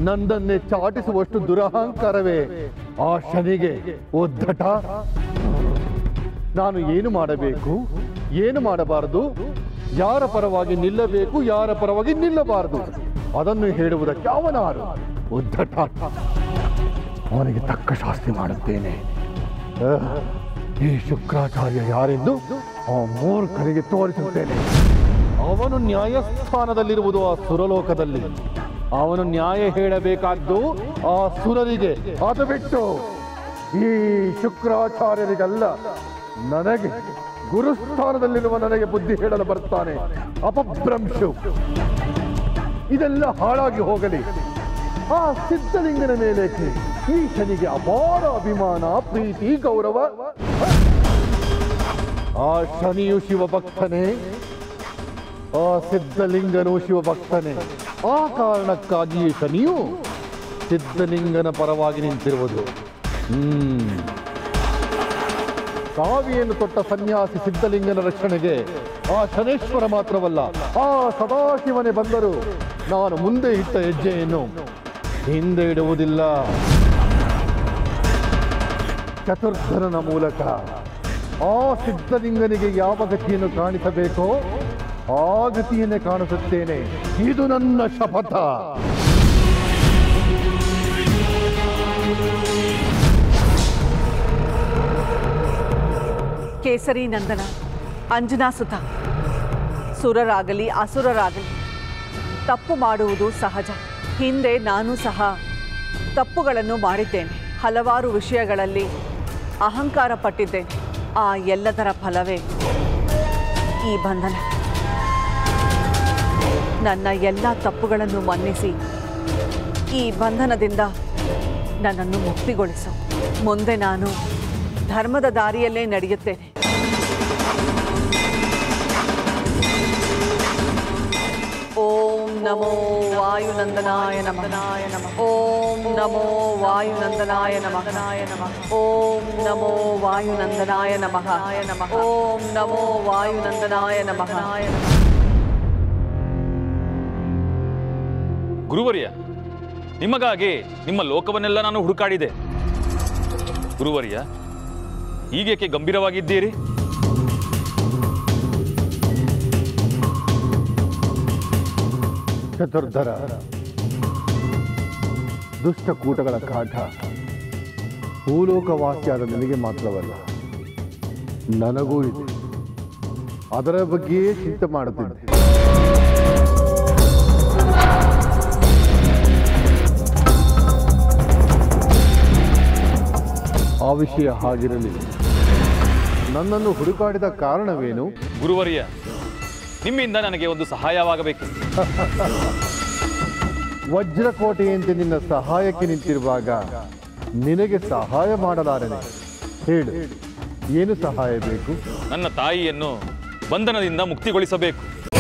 ನಂದನ್ನೇ ಚಾಟಿಸುವಷ್ಟು ದುರಹಂಕಾರವೇ ಆ ಶನಿಗೆ ಒದ್ದಟ ನಾನು ಏನು ಮಾಡಬೇಕು ಏನು ಮಾಡಬಾರದು ಯಾರ ಪರವಾಗಿ ನಿಲ್ಲಬೇಕು ಯಾರ ಪರವಾಗಿ ನಿಲ್ಲಬಾರದು ಅದನ್ನು ಹೇಳುವುದಕ್ಕೆ ಅವನಾರು ಒದ್ದಟ ಅವನಿಗೆ ತಕ್ಕ ಶಾಸ್ತಿ ಮಾಡುತ್ತೇನೆ ಆಹ್, ಈ ಶುಕ್ರಾಚಾರ್ಯ ಯಾರೆಂದು ಆ ಮೂರ್ಖನಿಗೆ ತೋರಿಸುತ್ತೇನೆ ಅವನು ನ್ಯಾಯಸ್ಥಾನದಲ್ಲಿರುವುದು ಆ ಸುರಲೋಕದಲ್ಲಿ ಅವನು ನ್ಯಾಯ ಹೇಳಬೇಕಾದ್ದು ಆ ಸುರರಿಗೆ ಅದು ಬಿಟ್ಟು ಈ ಶುಕ್ರಾಚಾರ್ಯರಿಗಲ್ಲ ನನಗೆ ಗುರುಸ್ಥಾನದಲ್ಲಿರುವ ನನಗೆ ಬುದ್ಧಿ ಹೇಳಲು ಬರ್ತಾನೆ ಅಪಭ್ರಂಶು ಇದೆಲ್ಲ ಹಾಳಾಗಿ ಹೋಗಲಿ ಆ ಸಿದ್ಧಲಿಂಗನ ಮೇಲೆ ಈ ಶನಿಗೆ ಅಪಾರ ಅಭಿಮಾನ ಪ್ರೀತಿ ಗೌರವ ಆ ಶನಿಯು ಶಿವಭಕ್ತನೇ ಆ ಸಿದ್ಧಲಿಂಗನು ಶಿವಭಕ್ತನೇ ಆ ಕಾರಣಕ್ಕಾಗಿ ಈ ಶನಿಯು ಸಿದ್ಧಲಿಂಗನ ಪರವಾಗಿ ನಿಂತಿರುವುದು ಹ್ಮ್ ಕಾವಿಯನ್ನು ತೊಟ್ಟ ಸನ್ಯಾಸಿ ಸಿದ್ಧಲಿಂಗನ ರಕ್ಷಣೆಗೆ ಆ ಶನೇಶ್ವರ ಮಾತ್ರವಲ್ಲ ಆ ಸದಾಶಿವನೇ ಬಂದರು ನಾನು ಮುಂದೆ ಇಟ್ಟ ಹೆಜ್ಜೆಯನ್ನು ಹಿಂದೆ ಇಡುವುದಿಲ್ಲ ಚತುರ್ಧರನ ಮೂಲಕ ಆ ಸಿದ್ಧಲಿಂಗನಿಗೆ ಯಾವ ಗತಿಯನ್ನು ಕಾಣಿಸಬೇಕೋ ಆ ಗತಿಯನ್ನೇ ಕಾಣಿಸುತ್ತೇನೆ ಇದು ನನ್ನ ಶಪಥ ಕೇಸರಿ ನಂದನ ಅಂಜನಾ ಸುತ ಸುರರಾಗಲಿ ಅಸುರರಾಗಲಿ ತಪ್ಪು ಮಾಡುವುದು ಸಹಜ ಹಿಂದೆ ನಾನು ಸಹ ತಪ್ಪುಗಳನ್ನು ಮಾಡಿದ್ದೇನೆ ಹಲವಾರು ವಿಷಯಗಳಲ್ಲಿ ಅಹಂಕಾರ ಪಟ್ಟಿದ್ದೇನೆ ಆ ಎಲ್ಲದರ ಫಲವೇ ಈ ಬಂಧನ ನನ್ನ ಎಲ್ಲ ತಪ್ಪುಗಳನ್ನು ಮನ್ನಿಸಿ ಈ ಬಂಧನದಿಂದ ನನ್ನನ್ನು ಮುಕ್ತಿಗೊಳಿಸು ಮುಂದೆ ನಾನು ಧರ್ಮದ ದಾರಿಯಲ್ಲೇ ನಡೆಯುತ್ತೇನೆ ಓಂ ನಮೋ ವಾಯುನಂದನಾಯ ನಮಃ ಓಂ ನಮೋ ವಾಯುನಂದನಾಯ ನಮಃ ಓಂ ನಮೋ ವಾಯುನಂದನಾಯ ನಮಃ ಓಂ ನಮೋ ವಾಯುನಂದನಾಯ ನಮಃ ಗುರುವರ್ಯ ನಿಮಗಾಗಿ ನಿಮ್ಮ ಲೋಕವನ್ನೆಲ್ಲ ನಾನು ಹುಡುಕಾಡಿದೆ ಗುರುವರ್ಯ ಹೀಗೇಕೆ ಗಂಭೀರವಾಗಿದ್ದೀರಿ ಚತುರ್ಧರ ದುಷ್ಟಕೂಟಗಳ ಕಾಟ ಭೂಲೋಕವಾಸಿಯಾದ ನಿನಗೆ ಮಾತ್ರವಲ್ಲ ನನಗೂ ಇದೆ ಅದರ ಬಗ್ಗೆಯೇ ಚಿಂತೆ ಮಾಡುತ್ತಿದ್ದೆ ಆ ವಿಷಯ ಹಾಗಿರಲಿ ನನ್ನನ್ನು ಹುಡುಕಾಡಿದ ಕಾರಣವೇನು ಗುರುವರ್ಯ ನಿಮ್ಮಿಂದ ನನಗೆ ಒಂದು ಸಹಾಯವಾಗಬೇಕು ವಜ್ರಕೋಟೆಯಂತೆ ನಿನ್ನ ಸಹಾಯಕ್ಕೆ ನಿಂತಿರುವಾಗ ನಿನಗೆ ಸಹಾಯ ಮಾಡಲಾರೆನೆ ಹೇಳು ಏನು ಸಹಾಯ ಬೇಕು ನನ್ನ ತಾಯಿಯನ್ನು ಬಂಧನದಿಂದ ಮುಕ್ತಿಗೊಳಿಸಬೇಕು